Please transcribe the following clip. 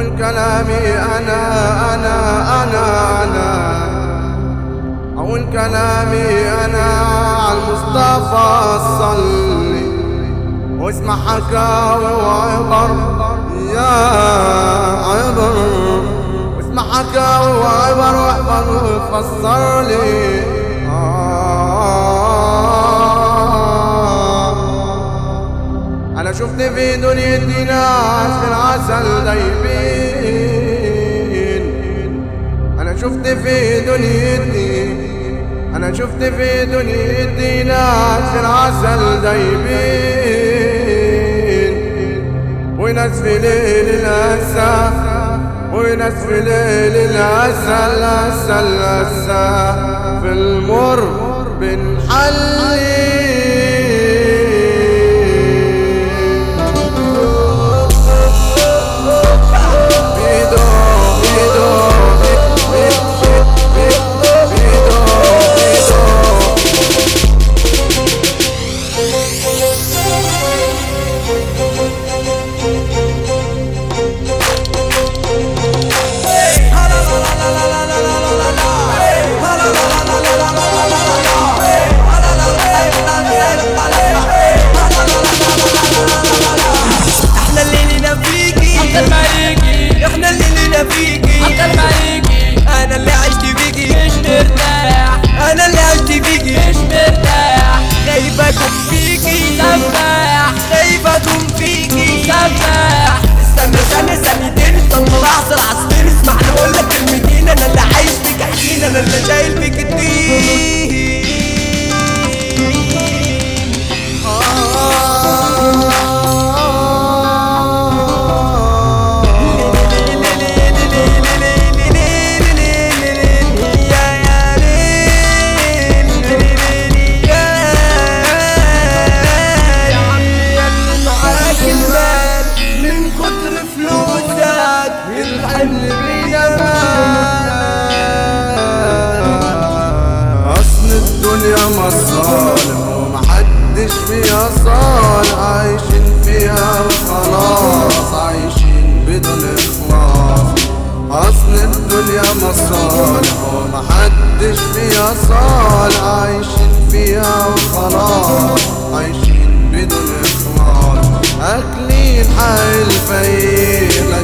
أقول كلامي أنا أنا أنا أنا أقول كلامي أنا على المصطفى صلي واسمع حكاوي وعبر يا عبر واسمع حكاوي وعبر واحفظ وفسر لي آه أنا شفت في دنيتي ناس في العسل دايبين أنا شفت في دنيتي أنا شفت في دنيتي ناس في العسل دايبين وناس في ليل الأسى وناس في ليل الأسى الأسى الأسى في المر بنحلي بيدو بيدو بيدو بيدو بيدو احنا اللي لينا فيكي عبد ما يجي احنا اللي لينا فيكي عبد ما يجي انا اللي عشت فيكي مش مرتاح انا اللي عشت فيكي مش مرتاح خايف اكون فيكي سفاح خايف اكون فيكي سفاح استنى ثانية ثانيتين استنى لحظة لحظتين اسمعني اقول لك كلمتين انا اللي عايش فيك حزين انا اللي شايل فيك الدين من كتر فلوسك الحمل بينا أصل الدنيا مصالح ومحدش فيها صالح عايشين فيها وخلاص عايشين بدون إخلاص أصل الدنيا مصالح ومحدش فيها صالح عايشين فيها وخلاص عايشين بدون إخلاص أكلين حي الفيل